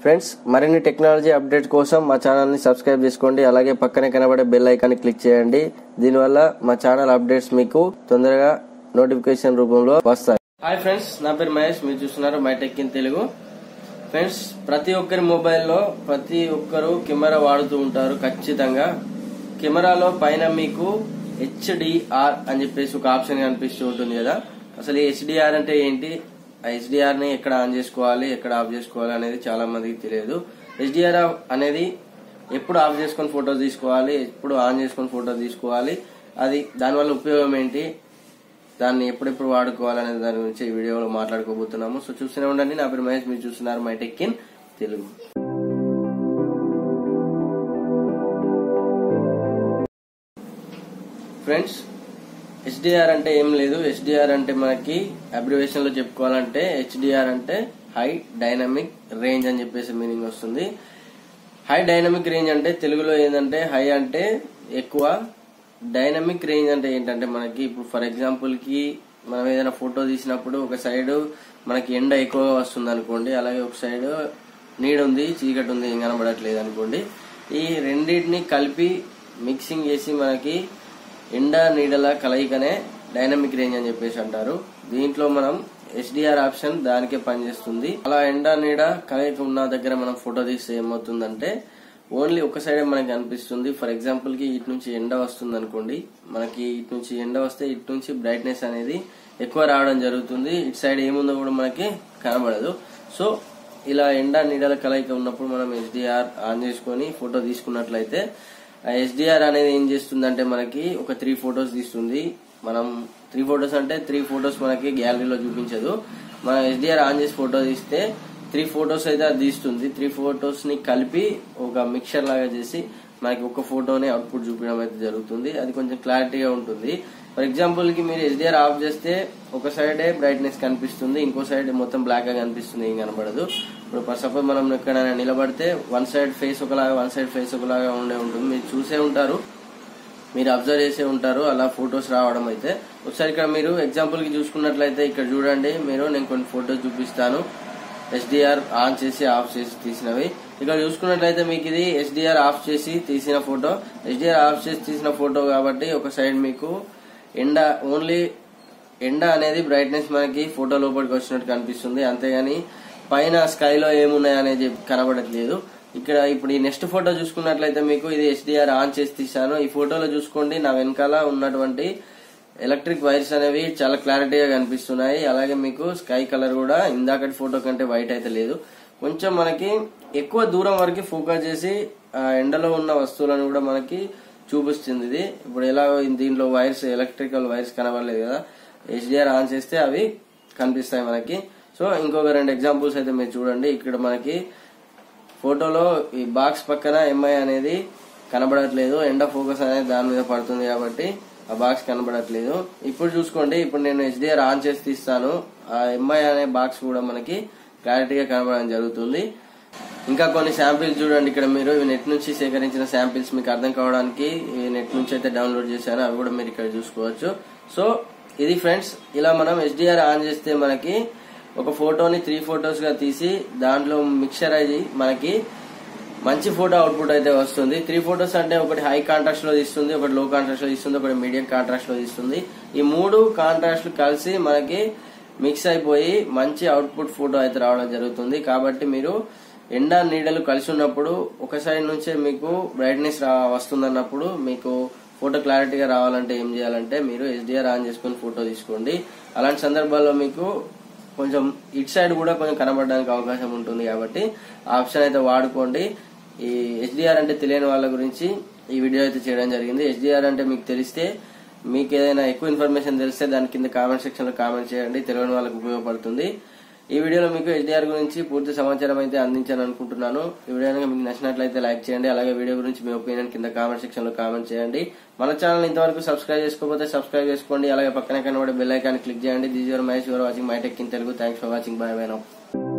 friends మరిన్ని technology update కోసం మా ఛానల్ని సబ్స్క్రైబ్ చేసుకోండి అలాగే పక్కనే కనబడే బెల్ ఐకాన్ని క్లిక్ చేయండి దీనివల్ల మా ఛానల్ అప్డేట్స్ మీకు తొందరగా నోటిఫికేషన్ రూపంలో వస్తాయి హాయ్ ఫ్రెండ్స్ నా పేరు మహేష్ మీరు చూస్తున్నారు my tech in Telugu friends ప్రతి ఒక్కరి మొబైల్లో ప్రతి ఒక్కరు కెమెరా వాడుతూ ఉంటారు ఖచ్చితంగా కెమెరాలో పైన మీకు హెచ్డిఆర్ అని చెప్పేసి ఒక ఆప్షన్ కనిపిస్తూ ఉంటుంది కదా అసలు ఈ హెచ్డిఆర్ అంటే ఏంటి ఆ హెచ్డిఆర్ ని ఎక్కడ ఆన్ చేసుకోవాలి ఎక్కడ ఆఫ్ చేసుకోవాలి అనేది చాలా మందికి తెలియదు హెచ్డిఆర్ అనేది ఎప్పుడు ఆఫ్ చేసుకొని ఫోటో తీసుకోవాలి ఎప్పుడు ఆన్ చేసుకొని ఫోటో తీసుకోవాలి అది దానివల్ల ఉపయోగం ఏంటి దాన్ని ఎప్పుడెప్పుడు వాడుకోవాలనే దాని గురించి ఈ వీడియోలో మాట్లాడుకోబోతున్నాము సో చూస్తూనే ఉండండి నా పేరు మహేష్ మీరు చూస్తున్నారు my tech in Telugu friends HDR అంటే ఏం లేదు హెచ్డిఆర్ అంటే మనకి అబ్రివేషన్ లో చెప్పుకోవాలంటే హెచ్డిఆర్ అంటే హై డైనమిక్ రేంజ్ అని చెప్పేసి మీనింగ్ వస్తుంది హై డైనమిక్ రేంజ్ అంటే తెలుగులో ఏంటంటే హై అంటే ఎక్కువ డైనమిక్ రేంజ్ అంటే ఏంటంటే మనకి ఇప్పుడు ఫర్ ఎగ్జాంపుల్ కి మనం ఏదైనా ఫోటో తీసినప్పుడు ఒక సైడ్ మనకి ఎండ ఎక్కువగా వస్తుంది అనుకోండి అలాగే ఒక సైడ్ నీడ ఉంది చీకటి ఉంది ఏం కనబడట్లేదు అనుకోండి ఈ రెండింటిని కలిపి మిక్సింగ్ చేసి మనకి ఎండ నీడల కలయికనే డైనమిక్ రేంజ్ అని చెప్పేసి అంటారు దీంట్లో మనం ఎస్డిఆర్ ఆప్షన్ దానికే పనిచేస్తుంది అలా ఎండ నీడ కలయిక ఉన్న దగ్గర మనం ఫోటో తీస్తే ఏమవుతుందంటే ఓన్లీ ఒక సైడే మనకి అనిపిస్తుంది ఫర్ ఎగ్జాంపుల్ కి ఇటు నుంచి ఎండ వస్తుంది అనుకోండి మనకి ఇటు నుంచి ఎండ వస్తే ఇటు నుంచి బ్రైట్నెస్ అనేది ఎక్కువ రావడం జరుగుతుంది ఇటు సైడ్ ఏముందో కూడా మనకి కనబడదు సో ఇలా ఎండ నీడల కలయిక ఉన్నప్పుడు మనం ఎస్డిఆర్ ఆన్ చేసుకొని ఫోటో తీసుకున్నట్లయితే ఆ ఎస్డిఆర్ అనేది ఏం చేస్తుందంటే మనకి ఒక త్రీ ఫొటోస్ తీస్తుంది మనం త్రీ ఫొటోస్ అంటే త్రీ ఫొటోస్ మనకి గ్యాలరీలో చూపించదు మనం ఎస్డిఆర్ ఆన్ చేసి ఫోటో తీస్తే త్రీ ఫొటోస్ అయితే అది తీస్తుంది త్రీ ఫొటోస్ ని కలిపి ఒక మిక్చర్ లాగా చేసి మనకి ఒక ఫోటోని అవుట్పుట్ చూపించడం అయితే జరుగుతుంది అది కొంచెం క్లారిటీగా ఉంటుంది ఫర్ ఎగ్జాంపుల్ కి మీరు ఎస్డిఆర్ ఆఫ్ చేస్తే ఒక సైడే బ్రైట్నెస్ కనిపిస్తుంది ఇంకో సైడ్ మొత్తం బ్లాక్ గా కనిపిస్తుంది ఏం కనబడదు ఇప్పుడు ఫర్ సపోజ్ మనం ఎక్కడైనా నిలబడితే వన్ సైడ్ ఫేస్ ఒకలాగా వన్ సైడ్ ఫేస్ ఒకలాగా ఉండే ఉంటుంది మీరు చూసే ఉంటారు మీరు అబ్జర్వ్ చేసే ఉంటారు అలా ఫొటోస్ రావడం అయితే ఒకసారి ఇక్కడ మీరు ఎగ్జాంపుల్ కి చూసుకున్నట్లయితే ఇక్కడ చూడండి మీరు నేను కొన్ని ఫొటోస్ చూపిస్తాను ఎస్డిఆర్ ఆన్ చేసి ఆఫ్ చేసి తీసినవి ఇక్కడ చూసుకున్నట్లయితే మీకు ఇది ఎస్డిఆర్ ఆఫ్ చేసి తీసిన ఫోటో ఎస్డిఆర్ ఆఫ్ చేసి తీసిన ఫోటో కాబట్టి ఒక సైడ్ మీకు ఎండ ఓన్లీ ఎండ అనేది బ్రైట్నెస్ మనకి ఫోటో లోపలికి వచ్చినట్టు కనిపిస్తుంది అంతేగాని పైన స్కైలో ఏమున్నాయి అనేది కనబడట్లేదు ఇక్కడ ఇప్పుడు ఈ నెక్స్ట్ ఫోటో చూసుకున్నట్లయితే మీకు ఇది హెచ్డిఆర్ ఆన్ చేసి తీసాను ఈ ఫోటోలో చూసుకోండి నా వెనకాల ఉన్నటువంటి ఎలక్ట్రిక్ వైర్స్ అనేవి చాలా క్లారిటీగా కనిపిస్తున్నాయి అలాగే మీకు స్కై కలర్ కూడా ఇందాకటి ఫోటో కంటే వైట్ అయితే లేదు కొంచెం మనకి ఎక్కువ దూరం వరకు ఫోకస్ చేసి ఆ ఎండలో ఉన్న వస్తువులను కూడా మనకి చూపిస్తుంది ఇది ఇప్పుడు ఎలా దీంట్లో వైర్స్ ఎలక్ట్రికల్ వైర్స్ కనబడలేదు కదా హెచ్డిఆర్ ఆన్ చేస్తే అవి కనిపిస్తాయి మనకి సో ఇంకొక రెండు ఎగ్జాంపుల్స్ అయితే మీరు చూడండి ఇక్కడ మనకి ఫోటోలో ఈ బాక్స్ పక్కన ఎంఐ అనేది కనబడట్లేదు ఎండ ఫోకస్ అనేది దాని మీద పడుతుంది కాబట్టి ఆ బాక్స్ కనబడట్లేదు ఇప్పుడు చూసుకోండి ఇప్పుడు నేను హెచ్డిఆర్ ఆన్ చేసి తీస్తాను ఆ ఎంఐ అనే బాక్స్ కూడా మనకి క్లారిటీగా కనబడడం జరుగుతుంది ఇంకా కొన్ని శాంపిల్స్ చూడండి ఇక్కడ మీరు ఇవి నెట్ నుంచి సేకరించిన శాంపిల్స్ మీకు అర్థం కావడానికి ఈ నెట్ నుంచి అయితే డౌన్లోడ్ చేశాను అవి కూడా మీరు ఇక్కడ చూసుకోవచ్చు సో ఇది ఫ్రెండ్స్ ఇలా మనం హెచ్డిఆర్ ఆన్ చేస్తే మనకి ఒక ఫోటోని త్రీ ఫొటోస్ గా తీసి దాంట్లో మిక్చర్ అయ్యి మనకి మంచి ఫోటో అవుట్పుట్ అయితే వస్తుంది త్రీ ఫొటోస్ అంటే ఒకటి హై కాంట్రాస్ట్ లో తీస్తుంది ఒకటి లో కాంట్రాస్ట్ లో తీస్తుంది ఒకటి మీడియం కాంట్రాస్ట్ లో తీస్తుంది ఈ మూడు కాంట్రాస్ట్ కలిసి మనకి మిక్స్ అయిపోయి మంచి అవుట్పుట్ ఫోటో అయితే రావడం జరుగుతుంది కాబట్టి మీరు ఎండ నీడలు కలిసి ఉన్నప్పుడు ఒక సైడ్ నుంచే మీకు బ్రైట్నెస్ రా వస్తుందన్నప్పుడు మీకు ఫోటో క్లారిటీగా రావాలంటే ఏం చేయాలంటే మీరు ఎస్డిఆర్ ఆన్ చేసుకుని ఫోటో తీసుకోండి అలాంటి సందర్భాల్లో మీకు కొంచెం ఇటు సైడ్ కూడా కొంచెం కనబడడానికి అవకాశం ఉంటుంది కాబట్టి ఆ ఆప్షన్ అయితే వాడుకోండి ఈ హెచ్డిఆర్ అంటే తెలియని వాళ్ళ గురించి ఈ వీడియో అయితే చేయడం జరిగింది హెచ్డిఆర్ అంటే మీకు తెలిస్తే మీకు ఏదైనా ఎక్కువ ఇన్ఫర్మేషన్ తెలిస్తే దాని కింద కామెంట్ సెక్షన్ లో కామెంట్ చేయండి తెలియని వాళ్ళకి ఉపయోగపడుతుంది ఈ వీడియోలో మీకు హెచ్డిఆర్ గురించి పూర్తి సమాచారం అయితే అందించాను అనుకుంటున్నాను ఈ వీడియో కనుక మీకు నచ్చినట్లయితే లైక్ చేయండి అలాగే వీడియో గురించి మీ ఒపీనియన్ కింద కామెంట్ సెక్షన్ లో కామెంట్ చేయండి మన ఛానల్ ఇంతవరకు సబ్స్క్రైబ్ చేసుకోకపోతే సబ్స్క్రైబ్ చేసుకోండి అలాగే పక్కనే కనబడే బెల్ ఐకాన్ క్లిక్ చేయండి this your Mahesh your watching my tech in Telugu thanks for watching bye bye now